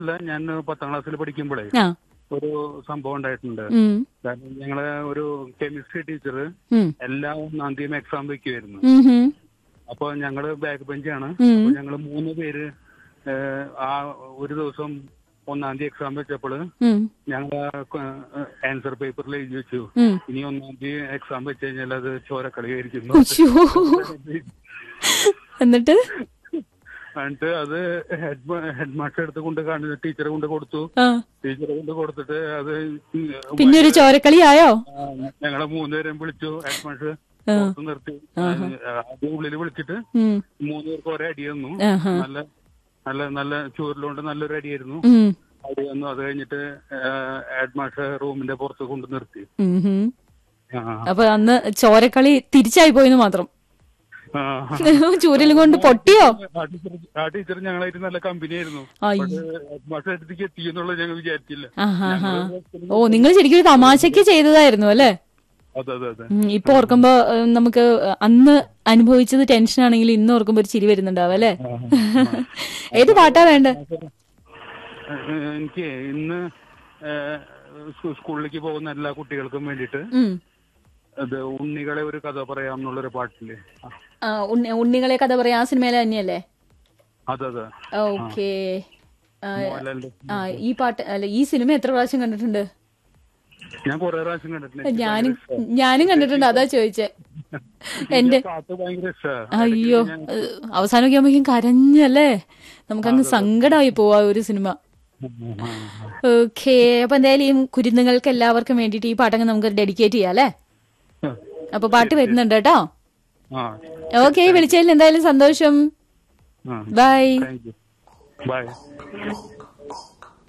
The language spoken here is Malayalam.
അല്ല ഞാൻ പത്താം ക്ലാസ്സിൽ പഠിക്കുമ്പോഴേ ആ ഒരു സംഭവം ഉണ്ടായിട്ടുണ്ട് ഉം, കാരണം ഞങ്ങളെ ഒരു കെമിസ്ട്രി ടീച്ചർ ഉം, എല്ലാ ഒന്നാം തീയതി എക്സാം വെക്കുമായിരുന്നു ഉം, ഉം, അപ്പൊ ഞങ്ങള് ബാക്ക് ബെഞ്ചാണ് ഉം. അപ്പൊ ഞങ്ങള് മൂന്ന് പേര് ഏഹ്, ആ ഒരു ദിവസം ഒന്നാം തീയതി എക്സാം വെച്ചപ്പോൾ ഉം, ഞങ്ങൾ ആൻസർ പേപ്പറിൽ എഴുതി വെച്ചു ഉം. ഇനി ഒന്നാം തീയതി എക്സാം വെച്ച് കഴിഞ്ഞാൽ അത് ചോരക്കളി ആയിരിക്കുന്നു ഉശ്ശോ. എന്നിട്ട് എന്നിട്ട് അത് ഹെഡ് ഹെഡ് മാസ്റ്റർ എടുത്ത് കൊണ്ട് കാണുന്ന ടീച്ചറെ കൊണ്ട് കൊടുത്തു ആ ടീച്ചറെ കൊണ്ട് കൊടുത്തിട്ട് അത് പിന്നെ ഒരു ചോരക്കളിയായോ ആ, ഞങ്ങളെ മൂന്നുപേരെയും വിളിച്ചു ഹെഡ് മാസ്റ്റർ ആ. പുറത്ത് നിർത്തി ആദ്യം ഉള്ളിൽ വിളിച്ചിട്ട് ഉം, മൂന്ന് പേർക്ക് ഒരേ അടി തന്നു ആഹാ. നല്ല നല്ല നല്ല ചൂരിലുകൊണ്ട് നല്ലൊരു അടിയായിരുന്നു ഉം, അടി തന്നു അത് കഴിഞ്ഞിട്ട് ഹെഡ് മാസ്റ്റർ റൂമിന്റെ പുറത്ത് കൊണ്ട് നിർത്തി ഉം, ഉം. ആ. അപ്പൊ അന്ന് ചോരക്കളി തിരിച്ചായി പോയെന്ന് മാത്രം ആ. ചൂരലും കൊണ്ട് പൊട്ടിയോ ആ ടീച്ചർ ആ ടീച്ചർ ഞങ്ങളായിട്ട് നല്ല കമ്പനി ആയിരുന്നു അയ്യോ. ഹെഡ് മാസ്റ്റർ അടുത്തേക്ക് എത്തിയെന്നുള്ളത് ഞങ്ങൾ വിചാരിച്ചില്ല ആഹാ ഓ നിങ്ങൾ ശരിക്കും ഒരു തമാശക്ക് ചെയ്തതായിരുന്നു അല്ലേ അതെ അതെ അതെ ഉം, ഇപ്പൊ ഓർക്കുമ്പോ ഏഹ്, നമുക്ക് അന്ന് അനുഭവിച്ചത് ടെൻഷൻ ആണെങ്കിൽ ഇന്ന് ഓർക്കുമ്പോ ഒരു ചിരി വരുന്നുണ്ടാവും അല്ലേ ഏത് പാട്ടാ വേണ്ടേ ഏഹ് എനിക്ക് ഇന്ന് ഏഹ് സ്കൂ- സ്കൂളിലേക്ക് പോകുന്ന എല്ലാ കുട്ടികൾക്കും വേണ്ടിയിട്ട് ഉം. അത് ഉണ്ണികളെ ഒരു കഥ പറയാം എന്നുള്ളൊരു പാട്ടില്ലേ ആ, ആ, ഉണ്ണി- ഉണ്ണികളെ കഥ പറയാ ആ സിനിമയിലെ തന്നെയല്ലേ അതെ അതെ ഓക്കേ മോഹൻലാലിന്റെ ആ ഈ പാട്ട് അല്ല ഈ സിനിമ എത്ര പ്രാവശ്യം കണ്ടിട്ടുണ്ട് ഞാൻ കുറെ പ്രാവശ്യം കണ്ടിട്ടുണ്ട് എനിക്ക് ഞാനും ഭയങ്കര ഇഷ്ടാ. ഞാനും കണ്ടിട്ടുണ്ട് അതാ ചോദിച്ചേ എനിക്ക് എന്റെ ആ പാട്ട് ഭയങ്കര ഇഷ്ടാ. അയ്യോ ഇടയ്ക്ക് ഞാൻ- ഏഹ്, അവസാനമൊക്കെ ആകുമ്പോഴേക്കും കരഞ്ഞല്ലേ നമുക്കങ്ങ് സങ്കടമായി പോവാ ഒരു സിനിമ ആ, ആ, ഓക്കേ അപ്പൊ എന്തായാലും ഈ കുരുന്നുകൾക്ക് എല്ലാവർക്കും വേണ്ടിയിട്ട് ഈ പാട്ടങ്ങ് നമുക്ക് ഡെഡിക്കേറ്റ് ചെയ്യാം അല്ലേ ആ. അപ്പൊ പാട്ട് വരുന്നുണ്ട് കേട്ടോ ആ ഓക്കെ വിളിച്ചതിൽ എന്തായാലും സന്തോഷം ആ ബൈ താങ്ക് യു ബൈ